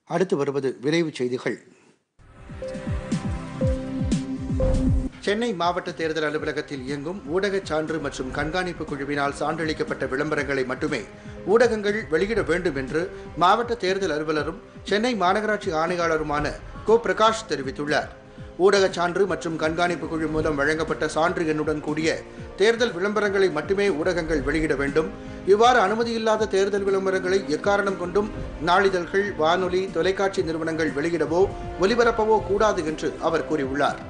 அடுத்து வருவது விரைவுச் செய்திகள் சென்னை மாவட்ட தேர்தல் அலுவலகத்தில் இயங்கும் ஊடகச் சான்று மற்றும் கண்காணிப்பு குழுவினால் சான்றளிக்கப்பட்ட விளம்பரங்களை மட்டுமே ஊடகங்கள் வெளியிட வேண்டும் என்று மாவட்ட தேர்தல் அலுவலரும் சென்னை மாநகராட்சி ஆணையாளருமான கோ பிரகாஷ் தெரிவித்துள்ளார் ஊடகச் சான்று மற்றும் கண்காணிப்பு குழு மூலம் வழங்கப்பட்ட சான்று எண்ணுடன் கூடிய தேர்தல் விளம்பரங்களை மட்டுமே ஊடகங்கள் வெளியிட வேண்டும் இவ்வாறு அனுமதியில்லாத தேர்தல் விளம்பரங்களை எக்காரணம் கொண்டும் நாளிதழ்கள் வானொலி தொலைக்காட்சி நிறுவனங்கள் வெளியிடவோ ஒலிபரப்பவோ கூடாது என்று அவர் கூறியுள்ளார்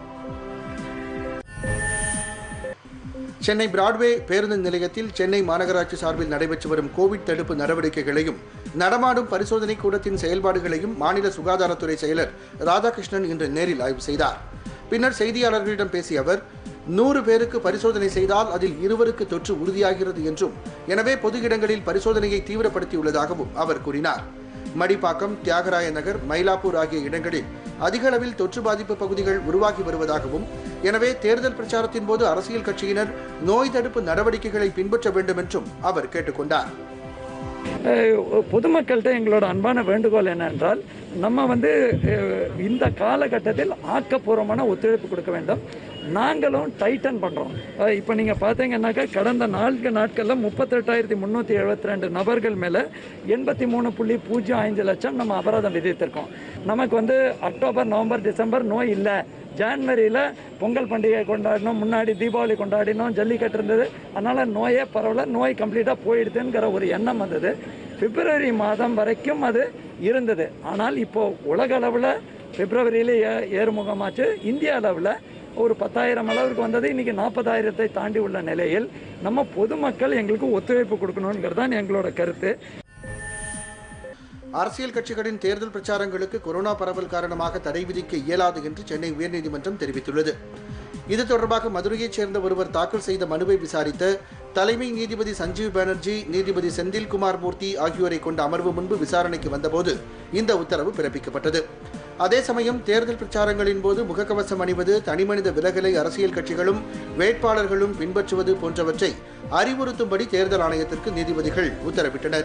சென்னை பிராட்வே பேருந்து நிலையத்தில் சென்னை மாநகராட்சி சார்பில் நடைபெற்று வரும் கோவிட் தடுப்பு நடவடிக்கைகளையும் நடமாடும் பரிசோதனை கூடத்தின் செயல்பாடுகளையும் மாநில சுகாதாரத்துறை செயலர் ராதாகிருஷ்ணன் இன்று நேரில் ஆய்வு செய்தார் பின்னர் செய்தியாளர்களிடம் பேசிய அவர் நூறு பேருக்கு பரிசோதனை செய்தால் அதில் இருவருக்கு தொற்று உறுதியாகிறது என்றும் எனவே பொது இடங்களில் பரிசோதனையை தீவிரப்படுத்தியுள்ளதாகவும் அவர் கூறினார் மடிப்பாக்கம் தியாகராய நகர் மயிலாப்பூர் ஆகிய இடங்களில் அதிக அளவில் தொற்று பாதிப்பு பகுதிகள் உருவாகி வருவதாகவும் எனவே தேர்தல் பிரச்சாரத்தின் போது அரசியல் கட்சியினர் நோய் தடுப்பு நடவடிக்கைகளை பின்பற்ற வேண்டும் என்றும் அவர் கேட்டுக்கொண்டார் அஹ் பொதுமக்கள்கிட்ட எங்களோட அன்பான வேண்டுகோள் என்னென்றால் நம்ம வந்து அஹ், இந்த காலகட்டத்தில் ஆக்கப்பூர்வமான ஒத்துழைப்பு கொடுக்க வேண்டும் நாங்களும் டைட்டன் பண்ணுறோம் இப்போ நீங்கள் பார்த்தீங்கன்னாக்கா கடந்த நான்கு நாட்களில் முப்பத்தெட்டாயிரத்தி முந்நூற்றி எழுபத்தி ரெண்டு நபர்கள் மேலே எண்பத்தி மூணு புள்ளி பூஜ்ஜியம் ஐந்து லட்சம் நம்ம அபராதம் விதித்திருக்கோம் நமக்கு வந்து அக்டோபர் நவம்பர் டிசம்பர் நோய் இல்லை ஜான்வரியில் பொங்கல் பண்டிகை கொண்டாடினோம் முன்னாடி தீபாவளி கொண்டாடினோம் ஜல்லிக்கட்டு இருந்தது அதனால் நோயே பரவல நோய் கம்ப்ளீட்டாக போயிடுதுங்கிற ஒரு எண்ணம் வந்தது பிப்ரவரி மாதம் வரைக்கும் அது இருந்தது ஆனால் இப்போ உலக அளவில் பிப்ரவரியிலே ஏ ஏறுமுகமாச்சு இந்திய அளவில் ஒரு பத்தாயிரம் அளவுக்கு வந்தது இன்னைக்கு நாற்பதாயிரத்தை தாண்டி உள்ள நிலையில் நம்ம பொதுமக்கள் எங்களுக்கு ஒத்துழைப்பு கொடுக்கணுங்கிறது தான் எங்களோட கருத்து அரசியல் கட்சிகளின் தேர்தல் பிரச்சாரங்களுக்கு கொரோனா பரவல் காரணமாக தடை விதிக்க இயலாது என்று சென்னை உயர்நீதிமன்றம் தெரிவித்துள்ளது இது தொடர்பாக மதுரையைச் சேர்ந்த ஒருவர் தாக்கல் செய்த மனுவை விசாரித்த தலைமை நீதிபதி சஞ்சீவ் பானர்ஜி நீதிபதி செந்தில்குமார் மூர்த்தி ஆகியோரை கொண்ட அமர்வு முன்பு விசாரணைக்கு வந்தபோது இந்த உத்தரவு பிறப்பிக்கப்பட்டது அதே சமயம் தேர்தல் பிரச்சாரங்களின் போது முகக்கவசம் அணிவது தனிமனித விலகலை அரசியல் கட்சிகளும் வேட்பாளர்களும் பின்பற்றுவது போன்றவற்றை அறிவுறுத்தும்படி தேர்தல் ஆணையத்திற்கு நீதிபதிகள் உத்தரவிட்டனர்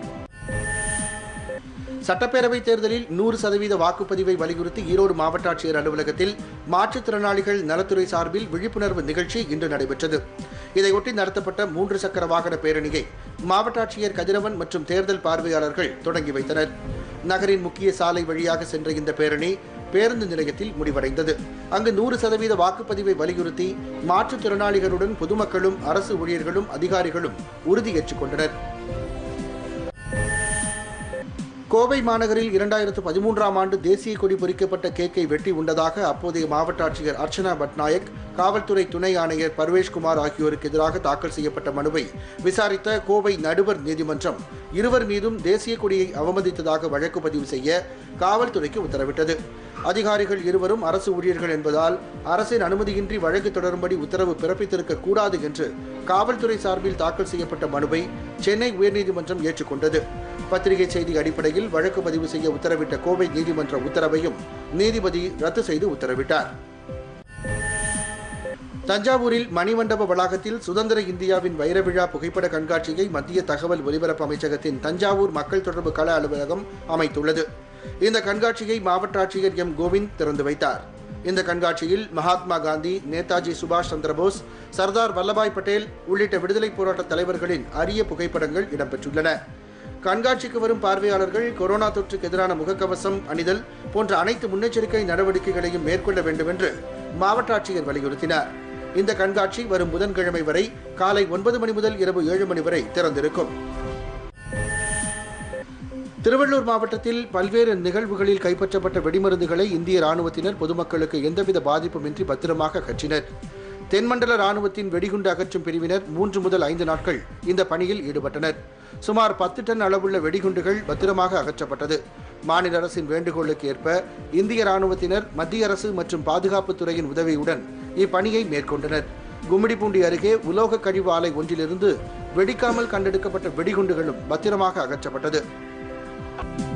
சட்டப்பேரவைத் தேர்தலில் நூறு சதவீத வாக்குப்பதிவை வலியுறுத்தி ஈரோடு மாவட்ட ஆட்சியர் அலுவலகத்தில் மாற்றுத்திறனாளிகள் நலத்துறை சார்பில் விழிப்புணர்வு நிகழ்ச்சி இன்று நடைபெற்றது இதையொட்டி நடத்தப்பட்ட மூன்று சக்கர வாகன பேரணியை மாவட்ட ஆட்சியர் கதிரவன் மற்றும் தேர்தல் பார்வையாளர்கள் தொடங்கி வைத்தனர் நகரின் முக்கிய சாலை வழியாக சென்ற இந்த பேரணி பேருந்து நிலையத்தில் முடிவடைந்தது அங்கு நூறு சதவீத வாக்குப்பதிவை வலியுறுத்தி மாற்றுத்திறனாளிகளுடன் பொதுமக்களும் அரசு ஊழியர்களும் அதிகாரிகளும் உறுதியேற்றுக் கொண்டனர் கோவை மாநகரில் இரண்டாயிரத்து பதிமூன்றாம் ஆண்டு தேசிய கொடி பொறிக்கப்பட்ட கேக்கை வெட்டி உண்டதாக அப்போதைய மாவட்ட ஆட்சியர் அர்ச்சனா பட்நாயக் காவல்துறை துணை ஆணையர் பர்வேஷ்குமார் ஆகியோருக்கு எதிராக தாக்கல் செய்யப்பட்ட மனுவை விசாரித்த கோவை நடுவர் நீதிமன்றம் இருவர் மீதும் தேசிய கொடியை அவமதித்ததாக வழக்கு பதிவு செய்ய காவல்துறைக்கு உத்தரவிட்டது அதிகாரிகள் இருவரும் அரசு ஊழியர்கள் என்பதால் அரசின் அனுமதியின்றி வழக்கு தொடரும்படி உத்தரவு பிறப்பித்திருக்க கூடாது என்று காவல்துறை சார்பில் தாக்கல் செய்யப்பட்ட மனுவை சென்னை உயர்நீதிமன்றம் ஏற்றுக்கொண்டது பத்திரிகை செய்தி அடிப்படையில் வழக்கு பதிவு செய்ய உத்தரவிட்ட கோவை நீதிமன்ற உத்தரவையும் நீதிபதி ரத்து செய்து உத்தரவிட்டார் தஞ்சாவூரில் மணிமண்டப வளாகத்தில் சுதந்திர இந்தியாவின் வைர விழா புகைப்பட கண்காட்சியை மத்திய தகவல் ஒலிபரப்பு அமைச்சகத்தின் தஞ்சாவூர் மக்கள் தொடர்பு கள அலுவலகம் அமைத்துள்ளது இந்த கண்காட்சியை மாவட்ட ஆட்சியர் எம் கோவிந்த் திறந்து வைத்தார் இந்த கண்காட்சியில் மகாத்மா காந்தி நேதாஜி சுபாஷ் சந்திரபோஸ் சர்தார் வல்லபாய் பட்டேல் உள்ளிட்ட விடுதலை போராட்ட தலைவர்களின் அரிய புகைப்படங்கள் இடம்பெற்றுள்ளன கண்காட்சிக்கு வரும் பார்வையாளர்கள் கொரோனா தொற்றுக்கு எதிரான முகக்கவசம் அணிதல் போன்ற அனைத்து முன்னெச்சரிக்கை நடவடிக்கைகளையும் மேற்கொள்ள வேண்டும் என்று மாவட்ட ஆட்சியர் வலியுறுத்தினார் இந்த கண்காட்சி வரும் புதன்கிழமை வரை காலை ஒன்பது மணி முதல் இரவு ஏழு மணி வரை திறந்திருக்கும் திருவள்ளூர் மாவட்டத்தில் பல்வேறு நிகழ்வுகளில் கைப்பற்றப்பட்ட வெடிமருந்துகளை இந்திய ராணுவத்தினர் பொதுமக்களுக்கு எந்தவித பாதிப்புமின்றி பத்திரமாக அகற்றினர் தென்மண்டல ராணுவத்தின் வெடிகுண்டு அகற்றும் பிரிவினர் மூன்று முதல் ஐந்து நாட்கள் இந்த பணியில் ஈடுபட்டனர் சுமார் பத்து டன் அளவுள்ள வெடிகுண்டுகள் பத்திரமாக அகற்றப்பட்டது மாநில அரசின் வேண்டுகோளுக்கு ஏற்ப இந்திய ராணுவத்தினர் மத்திய அரசு மற்றும் பாதுகாப்புத் துறையின் உதவியுடன் இப்பணியை மேற்கொண்டனர் கும்மிடிப்பூண்டி அருகே உலோக கழிவு ஆலை ஒன்றிலிருந்து வெடிக்காமல் கண்டெடுக்கப்பட்ட வெடிகுண்டுகளும் பத்திரமாக அகற்றப்பட்டது